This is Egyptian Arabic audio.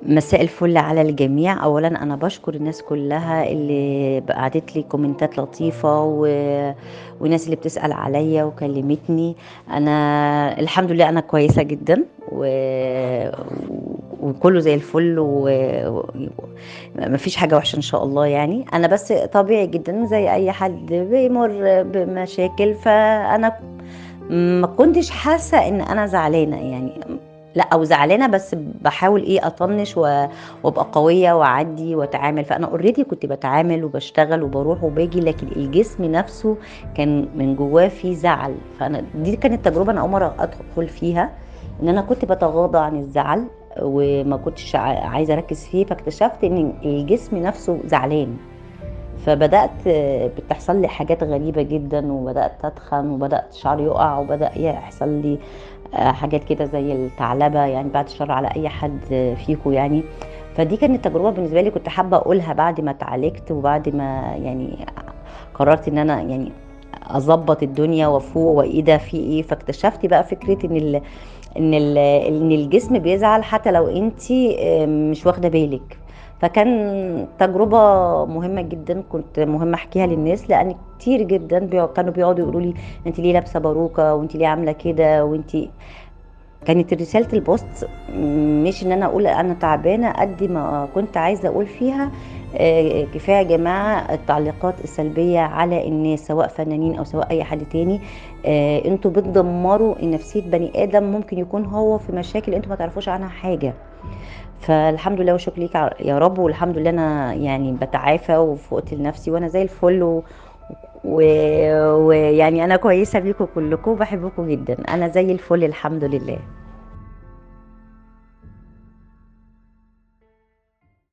مساء الفل على الجميع اولا انا بشكر الناس كلها اللي بعتت لي كومنتات لطيفه و... والناس اللي بتسال عليا وكلمتني انا الحمد لله انا كويسه جدا و... وكله زي الفل ومفيش حاجه وحشه ان شاء الله يعني انا بس طبيعي جدا زي اي حد بيمر بمشاكل فانا ما كنتش حاسه ان انا زعلانه يعني لا او زعلانه بس بحاول ايه اطنش و- وابقى قويه واعدي واتعامل فانا اوريدي كنت بتعامل وبشتغل وبروح وباجي لكن الجسم نفسه كان من جواه فيه زعل فانا دي كانت تجربه انا اول مره ادخل فيها ان انا كنت بتغاضى عن الزعل وما كنتش ع- عايزه اركز فيه فاكتشفت ان الجسم نفسه زعلان فبدات آه، بتحصل لي حاجات غريبه جدا وبدات اتخن وبدات شعري يقع وبدا يحصل لي آه، حاجات كده زي الثعلبه يعني بعد الشر على اي حد فيكم يعني فدي كانت تجربه بالنسبه لي كنت حابه اقولها بعد ما اتعالجت وبعد ما يعني قررت ان انا يعني اظبط الدنيا وافوق وايه ده في ايه فاكتشفت بقى فكره ان ال ان ال ان الجسم بيزعل حتى لو انت مش واخده بالك فكان تجربة مهمة جدا كنت مهمة احكيها للناس لان كتير جدا بيقعد- كانوا بيقعدوا يقولوا لي انت ليه لابسة باروكة وانت ليه عاملة كده وانت كانت رسالة البوست مش ان انا اقول انا تعبانة قد ما كنت عايزة اقول فيها آه، كفاية يا جماعة التعليقات السلبية على الناس سواء فنانين او سواء اي حد تاني آه، انتوا بتدمروا نفسية بني ادم ممكن يكون هو في مشاكل انتوا ما تعرفوش عنها حاجة فالحمد لله وشكر ليك ع- يا رب والحمد لله انا يعني بتعافى وفقت لنفسي وانا زي الفل و... و- ويعني انا كويسه بيكم كلكم بحبكم جدا انا زي الفل الحمد لله